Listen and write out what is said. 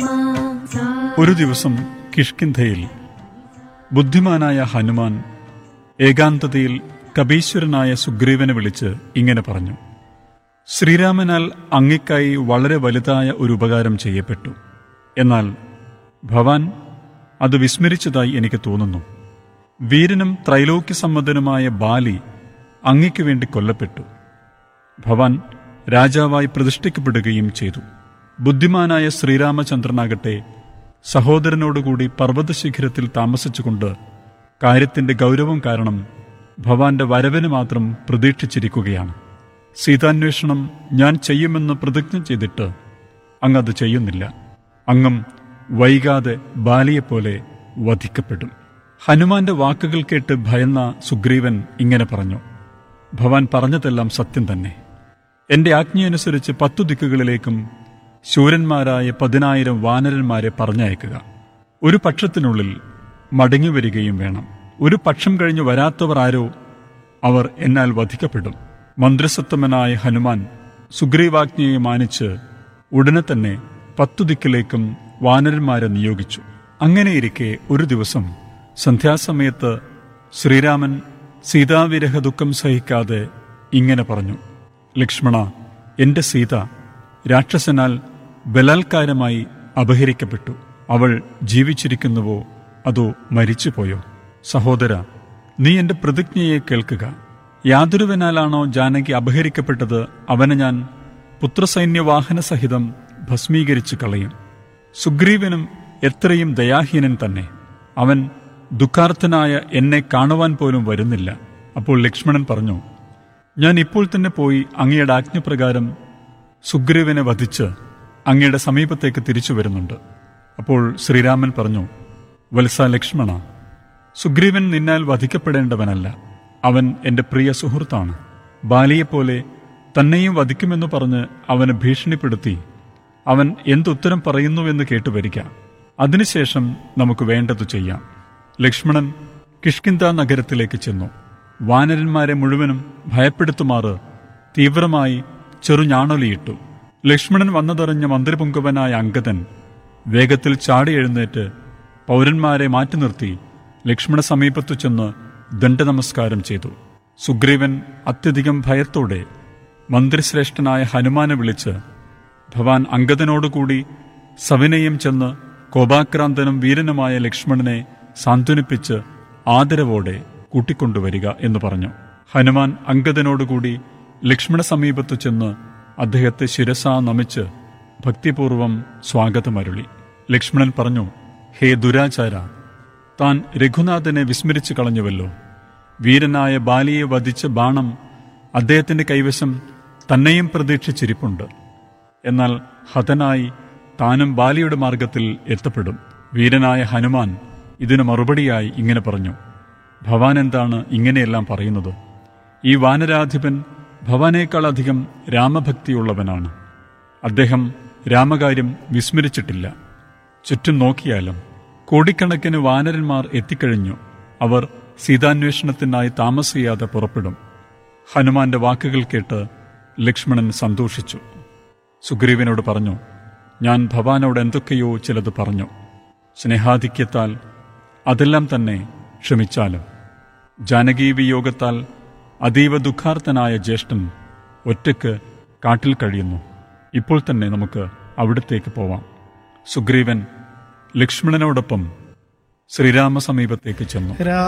ഒരു ദിവസം കിഷ്കിന്ധയിൽ ബുദ്ധിമാനായ ഹനുമാൻ ഏകാന്തതയിൽ കപീശ്വരനായ സുഗ്രീവനെ വിളിച്ച് ഇങ്ങനെ പറഞ്ഞു ശ്രീരാമനാൽ അങ്ങയ്ക്കായി വളരെ വലുതായ ഒരു ഉപകാരം ചെയ്യപ്പെട്ടു എന്നാൽ ഭവാൻ അത് വിസ്മരിച്ചതായി എനിക്ക് തോന്നുന്നു വീരനും ത്രൈലോക്യസമ്മതനുമായ ബാലി അങ്ങയ്ക്ക് വേണ്ടി കൊല്ലപ്പെട്ടു ഭവാൻ രാജാവായി പ്രതിഷ്ഠിക്കപ്പെടുകയും ചെയ്തു ബുദ്ധിമാനായ ശ്രീരാമചന്ദ്രനാകട്ടെ സഹോദരനോടുകൂടി പർവ്വതശിഖരത്തിൽ താമസിച്ചുകൊണ്ട് കാര്യത്തിന്റെ ഗൗരവം കാരണം ഭവാന്റെ വരവിന് മാത്രം പ്രതീക്ഷിച്ചിരിക്കുകയാണ് സീതാന്വേഷണം ഞാൻ ചെയ്യുമെന്ന് പ്രതിജ്ഞ ചെയ്തിട്ട് അങ്ങ് അത് ചെയ്യുന്നില്ല അങ്ങും വൈകാതെ ബാലിയെപ്പോലെ വധിക്കപ്പെടും ഹനുമാന്റെ വാക്കുകൾ കേട്ട് ഭയന്ന സുഗ്രീവൻ ഇങ്ങനെ പറഞ്ഞു ഭവാൻ പറഞ്ഞതെല്ലാം സത്യം തന്നെ എന്റെ ആജ്ഞയനുസരിച്ച് പത്തു ദിക്കുകളിലേക്കും ശൂരന്മാരായ പതിനായിരം വാനരന്മാരെ പറഞ്ഞയക്കുക ഒരു പക്ഷത്തിനുള്ളിൽ മടങ്ങി വരികയും വേണം ഒരു പക്ഷം കഴിഞ്ഞ് വരാത്തവർ ആരോ അവർ എന്നാൽ വധിക്കപ്പെടും മന്ത്രിസത്തമനായ ഹനുമാൻ സുഗ്രീവാജ്ഞയെ മാനിച്ച് ഉടനെ തന്നെ പത്തു ദിക്കിലേക്കും വാനരന്മാരെ നിയോഗിച്ചു അങ്ങനെയിരിക്കെ ഒരു ദിവസം സന്ധ്യാസമയത്ത് ശ്രീരാമൻ സീതാവിരഹ ദുഃഖം സഹിക്കാതെ ഇങ്ങനെ പറഞ്ഞു ലക്ഷ്മണ എന്റെ സീത രാക്ഷസനാൽ ബലാത്കാരമായി അപഹരിക്കപ്പെട്ടു അവൾ ജീവിച്ചിരിക്കുന്നുവോ അതോ മരിച്ചുപോയോ സഹോദര നീ എന്റെ പ്രതിജ്ഞയെ കേൾക്കുക യാതൊരുവനാലാണോ ജാനകി അപഹരിക്കപ്പെട്ടത് അവനെ ഞാൻ പുത്രസൈന്യവാഹന സഹിതം ഭസ്മീകരിച്ചു കളയും സുഗ്രീവനും എത്രയും ദയാഹീനൻ തന്നെ അവൻ ദുഃഖാർത്ഥനായ എന്നെ കാണുവാൻ പോലും വരുന്നില്ല അപ്പോൾ ലക്ഷ്മണൻ പറഞ്ഞു ഞാൻ ഇപ്പോൾ തന്നെ പോയി അങ്ങയുടെ ആജ്ഞപ്രകാരം സുഗ്രീവനെ വധിച്ച് അങ്ങയുടെ സമീപത്തേക്ക് തിരിച്ചു വരുന്നുണ്ട് അപ്പോൾ ശ്രീരാമൻ പറഞ്ഞു വത്സ ലക്ഷ്മണ സുഗ്രീവൻ നിന്നാൽ വധിക്കപ്പെടേണ്ടവനല്ല അവൻ എന്റെ പ്രിയ സുഹൃത്താണ് ബാലിയെപ്പോലെ തന്നെയും വധിക്കുമെന്ന് പറഞ്ഞ് അവനെ ഭീഷണിപ്പെടുത്തി അവൻ എന്തുത്തരം പറയുന്നുവെന്ന് കേട്ടുവരിക അതിനുശേഷം നമുക്ക് വേണ്ടത് ചെയ്യാം ലക്ഷ്മണൻ കിഷ്കിന്ത നഗരത്തിലേക്ക് ചെന്നു വാനരന്മാരെ മുഴുവനും ഭയപ്പെടുത്തുമാറ് തീവ്രമായി ചെറുഞാണൊലിയിട്ടു ലക്ഷ്മണൻ വന്നതറിഞ്ഞ മന്ത്രിപുങ്കവനായ അങ്കദൻ വേഗത്തിൽ ചാടി എഴുന്നേറ്റ് പൗരന്മാരെ മാറ്റി നിർത്തി ലക്ഷ്മണ സമീപത്തു ചെന്ന് ദണ്ഡനമസ്കാരം ചെയ്തു സുഗ്രീവൻ അത്യധികം ഭയത്തോടെ മന്ത്രിശ്രേഷ്ഠനായ ഹനുമാനെ വിളിച്ച് ഭവാൻ അങ്കദനോടുകൂടി സവിനയം ചെന്ന് കോപാക്രാന്തനും വീരനുമായ ലക്ഷ്മണനെ സാന്ത്വനിപ്പിച്ച് ആദരവോടെ കൂട്ടിക്കൊണ്ടുവരിക എന്ന് പറഞ്ഞു ഹനുമാൻ അങ്കദനോടുകൂടി ലക്ഷ്മണ സമീപത്തു ചെന്ന് അദ്ദേഹത്തെ ശിരസാ നമിച്ച് ഭക്തിപൂർവം സ്വാഗതമരുളി ലക്ഷ്മണൻ പറഞ്ഞു ഹേ ദുരാചാര താൻ രഘുനാഥനെ വിസ്മരിച്ചു കളഞ്ഞുവല്ലോ വീരനായ ബാലിയെ വധിച്ച ബാണം അദ്ദേഹത്തിന്റെ കൈവശം തന്നെയും പ്രതീക്ഷിച്ചിരിപ്പുണ്ട് എന്നാൽ ഹതനായി താനും ബാലിയുടെ മാർഗത്തിൽ എത്തപ്പെടും വീരനായ ഹനുമാൻ ഇതിനു മറുപടിയായി ഇങ്ങനെ പറഞ്ഞു ഭവാൻ എന്താണ് ഇങ്ങനെയെല്ലാം പറയുന്നത് ഈ വാനരാധിപൻ ഭവാനേക്കാളധികം രാമഭക്തിയുള്ളവനാണ് അദ്ദേഹം രാമകാര്യം വിസ്മരിച്ചിട്ടില്ല ചുറ്റും നോക്കിയാലും കോടിക്കണക്കിന് വാനരന്മാർ എത്തിക്കഴിഞ്ഞു അവർ സീതാന്വേഷണത്തിനായി താമസിയാതെ പുറപ്പെടും ഹനുമാന്റെ വാക്കുകൾ കേട്ട് ലക്ഷ്മണൻ സന്തോഷിച്ചു സുഗ്രീവനോട് പറഞ്ഞു ഞാൻ ഭവാനോട് എന്തൊക്കെയോ ചിലത് പറഞ്ഞു സ്നേഹാധിക്യത്താൽ അതെല്ലാം തന്നെ ക്ഷമിച്ചാലും ജാനകീ വിയോഗത്താൽ അതീവ ദുഃഖാർത്ഥനായ ജ്യേഷ്ഠൻ ഒറ്റയ്ക്ക് കാട്ടിൽ കഴിയുന്നു ഇപ്പോൾ തന്നെ നമുക്ക് അവിടത്തേക്ക് പോവാം സുഗ്രീവൻ ലക്ഷ്മണനോടൊപ്പം ശ്രീരാമ സമീപത്തേക്ക് ചെന്നു